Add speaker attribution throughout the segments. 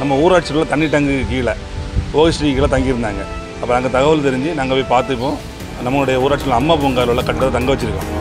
Speaker 1: நம்ம ஊராட்சிக்குள்ள தண்ணி டங்கு கீழே ஓகிஸ்ரீ கீழே தங்கியிருந்தாங்க அப்போ அங்கே தகவல் தெரிஞ்சு நாங்கள் போய் பார்த்துப்போம் நம்மளுடைய ஊராட்சியில் அம்மா பூங்காவில் உள்ள கட்டடத்தை தங்க வச்சுருக்கோம்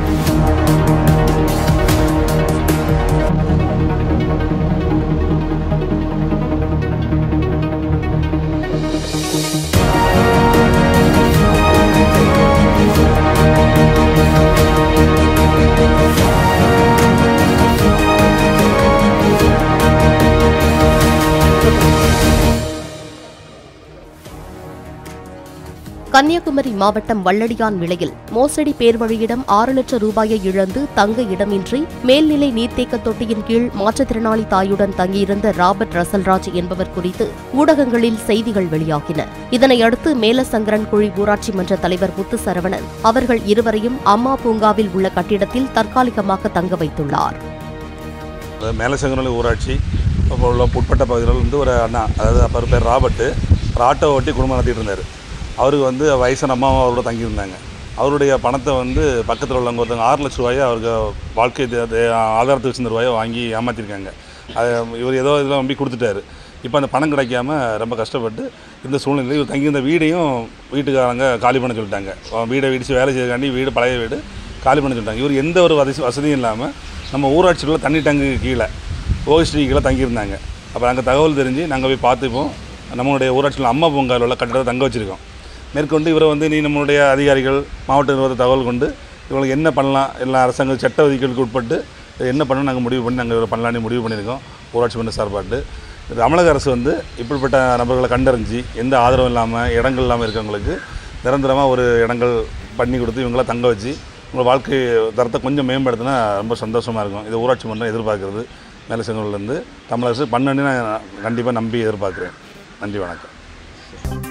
Speaker 2: கன்னியாகுமரி மாவட்டம் வள்ளடியான் விலையில் மோசடி பேர்வழியிடம் ஆறு லட்சம் ரூபாயை இழந்து தங்க இடமின்றி மேல்நிலை நீர்த்தேக்க தொட்டியின் கீழ் மாற்றுத்திறனாளி தாயுடன் தங்கியிருந்த ராபர்ட் ரசல்ராஜ் என்பவர் குறித்து ஊடகங்களில் செய்திகள் வெளியாகின இதனையடுத்து மேலசங்கரன் குழி ஊராட்சி மன்ற தலைவர் முத்து சரவணன் அவர்கள் இருவரையும் அம்மா பூங்காவில் உள்ள கட்டிடத்தில் தற்காலிகமாக தங்க வைத்துள்ளார்
Speaker 1: மேலசங்கரன் ஊராட்சி அப்போ உள்ள உட்பட்ட பகுதியில் வந்து ஒரு அண்ணா அதாவது அப்போ பேர் ராபர்ட்டு ஒரு ஆட்டோ ஓட்டி குடும்பம் நடத்திட்டு இருந்தார் அவருக்கு வந்து வயசான அம்மாவும் அவரோட தங்கியிருந்தாங்க அவருடைய பணத்தை வந்து பக்கத்தில் உள்ளவங்க ஒருத்தவங்க ஆறு லட்ச ரூபாயை அவருக்கு வாழ்க்கை தே- தே- ஆதாரத்துக்கு வச்சிருந்த ரூபாயை வாங்கி ஏமாற்றிருக்காங்க அது இவர் ஏதோ இதில் நம்பி கொடுத்துட்டாரு இப்போ அந்த பணம் கிடைக்காம ரொம்ப கஷ்டப்பட்டு இந்த சூழ்நிலையில் இவர் தங்கியிருந்த வீடையும் வீட்டுக்காரங்க காலி பண்ண சொல்லிட்டாங்க அவன் வீடை இடித்து வேலை செய்யக்காண்டி வீடு பழைய வீடு காலி பண்ண சொல்லிட்டாங்க இவர் எந்த ஒரு வசதி வசதியும் இல்லாமல் நம்ம ஊராட்சிக்குள்ள தண்ணி டங்கு கீழே ஓகிஸ்ரீ கீழே தங்கியிருந்தாங்க அப்போ அங்கே தகவல் தெரிஞ்சு நாங்கள் போய் பார்த்துப்போம் நம்மளுடைய ஊராட்சியில் அம்மா பூங்காவில் உள்ள கட்டடத்தை தங்க வச்சுருக்கோம் மேற்கொண்டு இவரை வந்து நீ நம்மளுடைய அதிகாரிகள் மாவட்ட நிர்வாக தகவல் கொண்டு இவங்களுக்கு என்ன பண்ணலாம் எல்லா அரசாங்க சட்ட விதிகளுக்கு உட்பட்டு என்ன பண்ணணும் நாங்கள் முடிவு பண்ணி நாங்கள் இவரை பண்ணலான்னு முடிவு பண்ணியிருக்கோம் ஊராட்சி மன்ற சார்பாட்டு இது தமிழக அரசு வந்து இப்படிப்பட்ட நபர்களை கண்டறிஞ்சு எந்த ஆதரவும் இல்லாமல் இடங்கள் இல்லாமல் இருக்கவங்களுக்கு நிரந்தரமாக ஒரு இடங்கள் பண்ணி கொடுத்து இவங்கள தங்க வச்சு உங்கள் வாழ்க்கை தரத்தை கொஞ்சம் மேம்படுத்தினா ரொம்ப சந்தோஷமாக இருக்கும் இது ஊராட்சி மன்றம் எதிர்பார்க்குறது மேலசங்கூர்லேருந்து தமிழக அரசு பண்ணணுன்னு நான் கண்டிப்பாக நம்பி எதிர்பார்க்குறேன் நன்றி வணக்கம்